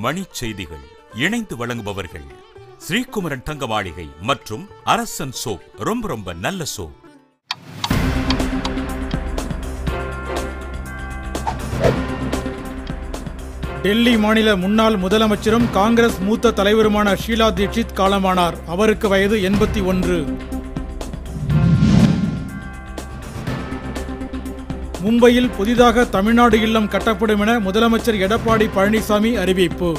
மணிச் செய்திகள் இணைந்து வழங்குபவர்கள் ஸ்ரீகுமரன் தங்க மாளிகை மற்றும் அரசன் சோப் ரொம்ப ரொம்ப நல்ல சோப் டெல்லி மாநில முன்னாள் முதலமைச்சரும் காங்கிரஸ் மூத்த தலைவருமான ஷீலா தீட்சித் காலமானார் அவருக்கு வயது எண்பத்தி ஒன்று மும்பையில் புதிதாக தமிழ்நாடு இல்லம் கட்டப்படும் என முதலமைச்சர் எடப்பாடி பழனிசாமி அறிவிப்பு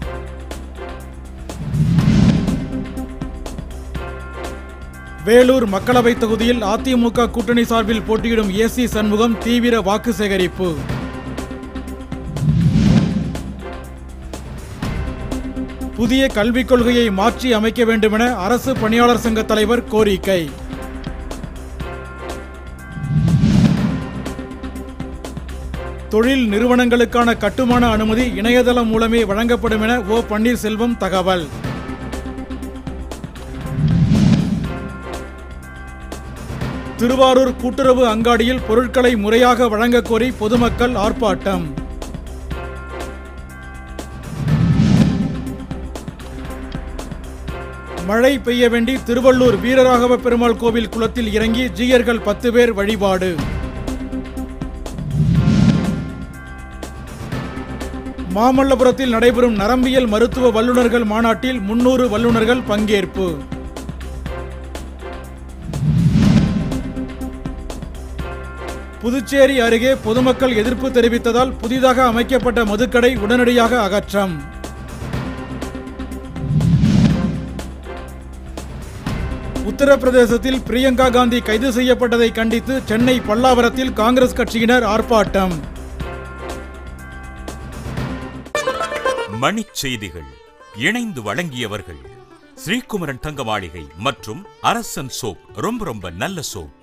வேலூர் மக்களவைத் தொகுதியில் அதிமுக கூட்டணி சார்பில் போட்டியிடும் ஏசி சண்முகம் தீவிர வாக்கு சேகரிப்பு புதிய கல்விக் கொள்கையை மாற்றி அமைக்க வேண்டுமென அரசு பணியாளர் சங்க தலைவர் கோரிக்கை தொழில் நிறுவனங்களுக்கான கட்டுமான அனுமதி இணையதளம் மூலமே வழங்கப்படும் என ஓ பன்னீர்செல்வம் தகவல் திருவாரூர் கூட்டுறவு அங்காடியில் பொருட்களை முறையாக வழங்கக் கோரி பொதுமக்கள் ஆர்ப்பாட்டம் மழை பெய்ய வேண்டி திருவள்ளூர் வீரராகவ பெருமாள் கோவில் குளத்தில் இறங்கி ஜீயர்கள் பத்து பேர் வழிபாடு மாமல்லபுரத்தில் நடைபெறும் நரம்பியல் மருத்துவ வல்லுநர்கள் மாநாட்டில் முன்னூறு வல்லுநர்கள் பங்கேற்பு புதுச்சேரி அருகே பொதுமக்கள் எதிர்ப்பு தெரிவித்ததால் புதிதாக அமைக்கப்பட்ட மதுக்கடை உடனடியாக அகற்றம் உத்தரப்பிரதேசத்தில் பிரியங்கா காந்தி கைது செய்யப்பட்டதை கண்டித்து சென்னை பல்லாவரத்தில் காங்கிரஸ் கட்சியினர் ஆர்ப்பாட்டம் மணிச் செய்திகள் இணைந்து வழங்கியவர்கள் ஸ்ரீகுமரன் தங்க மாளிகை மற்றும் அரசன் சோப் ரொம்ப ரொம்ப நல்ல சோப்